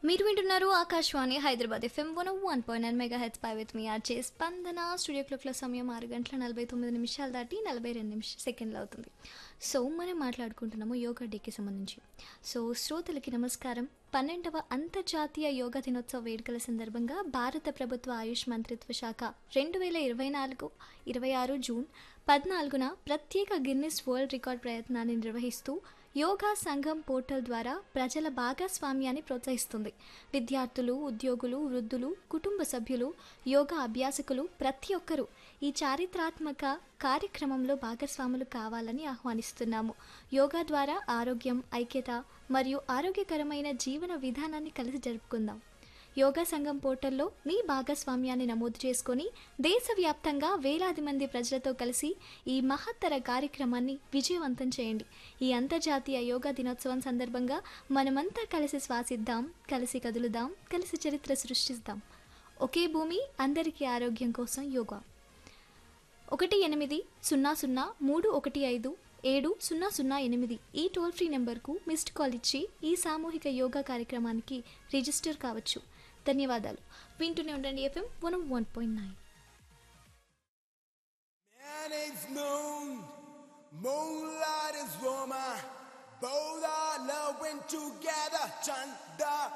మీరు వింటున్నారు Akashvani Hyderabad FM one one point nine mega H hi with మీ ఆర్జే స్పందన స్టూడియో క్లాక్ల సమయం ఆరు గంటల నలభై తొమ్మిది నిమిషాలు దాటి నలభై రెండు నిమిష సెకండ్లు అవుతుంది సో మనం మాట్లాడుకుంటున్నాము యోగా డేకి సంబంధించి సో శ్రోతలకి నమస్కారం పన్నెండవ అంతర్జాతీయ యోగా దినోత్సవ వేడుకల సందర్భంగా భారత ప్రభుత్వ ఆయుష్ మంత్రిత్వ శాఖ రెండు వేల ఇరవై నాలుగు ఇరవై ఆరు జూన్ పద్నాలుగున ప్రత్యేక గిన్నిస్ వరల్డ్ రికార్డ్ ప్రయత్నాన్ని నిర్వహిస్తూ యోగా సంఘం పోర్టల్ ద్వారా ప్రజల భాగస్వామ్యాన్ని ప్రోత్సహిస్తుంది విద్యార్థులు ఉద్యోగులు వృద్ధులు కుటుంబ సభ్యులు యోగా అభ్యాసకులు ప్రతి ఒక్కరూ ఈ చారిత్రాత్మక కార్యక్రమంలో భాగస్వాములు కావాలని ఆహ్వానిస్తున్నాము యోగా ద్వారా ఆరోగ్యం ఐక్యత మరియు ఆరోగ్యకరమైన జీవన విధానాన్ని కలిసి జరుపుకుందాం యోగా సంఘం పోర్టల్లో మీ భాగస్వామ్యాన్ని నమోదు చేసుకొని దేశవ్యాప్తంగా వేలాది మంది ప్రజలతో కలిసి ఈ మహత్తర కార్యక్రమాన్ని విజయవంతం చేయండి ఈ అంతర్జాతీయ యోగా దినోత్సవం సందర్భంగా మనమంతా కలిసి శ్వాసిద్దాం కలిసి కదులుదాం కలిసి చరిత్ర సృష్టిస్తాం ఒకే భూమి అందరికీ ఆరోగ్యం కోసం యోగా ఒకటి ఎనిమిది సున్నా సున్నా మూడు ఒకటి ఐదు ఏడు సున్నా సున్నా ఎనిమిది ఈ టోల్ ఫ్రీ నెంబర్కు మిస్డ్ కాల్ ఇచ్చి ఈ సామూహిక యోగా కార్యక్రమానికి రిజిస్టర్ కావచ్చు ధన్యవాదాలు వింటూనే ఉండండి FM one one point nine Man is moon, moonlight is woman. Both are loving together. Chanda